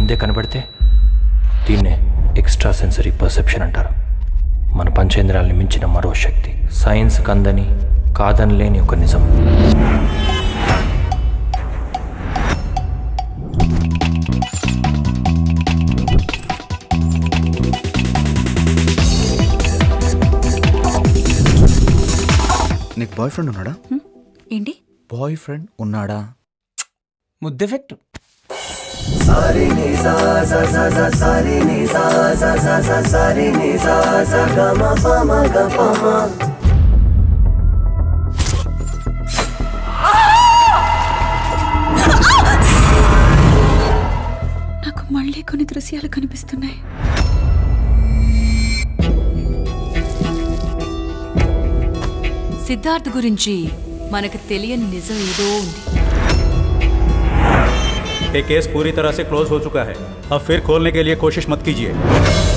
ముందే కనబడితే దీన్నే ఎక్స్ట్రా సెన్సరీ పర్సెప్షన్ అంటారు మన పంచేంద్రాల్ని మించిన మరో శక్తి సైన్స్ కందని కాదనలేని ఒక నిజం నీకు బాయ్ ఫ్రెండ్ ఉన్నాడా ఏంటి బాయ్ ఫ్రెండ్ ఉన్నాడా ముద్దెఫెక్ట్ నాకు మళ్ళీ కొన్ని దృశ్యాలు కనిపిస్తున్నాయి సిద్ధార్థ్ గురించి మనకు తెలియని నిజం ఏదో ఉంది ये केस पूरी तरह से क्लोज हो चुका है अब फिर खोलने के लिए कोशिश मत कीजिए